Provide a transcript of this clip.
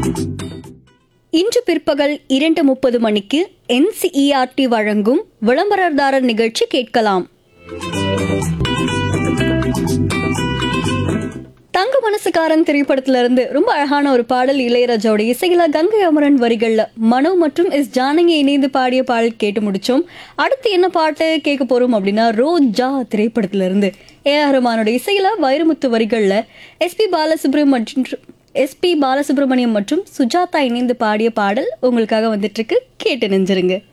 இன்று பிற்பகல் இரண்டு முப்பது மணிக்கு என்சிஇஆர்டி வழங்கும் விளம்பரதாரர் நிகழ்ச்சி கேட்கலாம் தங்க மனசுக்காரன் திரைப்படத்துல இருந்து ரொம்ப அழகான ஒரு பாடல் இளையராஜாவோட இசையில கங்கை அமரன் வரிகள்ல மனோ மற்றும் எஸ் ஜானகி இணைந்து பாடிய பாடல் கேட்டு முடிச்சோம் அடுத்து என்ன பாட்டு கேட்க போறோம் அப்படின்னா ரோஜா திரைப்படத்துல இருந்து ஏ ஆர் ரஹ்மானோட இசையில வைரமுத்து வரிகள்ல எஸ்பி பாலசுப்ரமணியம் எஸ்பி பாலசுப்ரமணியம் மற்றும் சுஜாதா இணைந்து பாடிய பாடல் உங்களுக்காக வந்துட்டு இருக்கு கேட்டு நெஞ்சிருங்க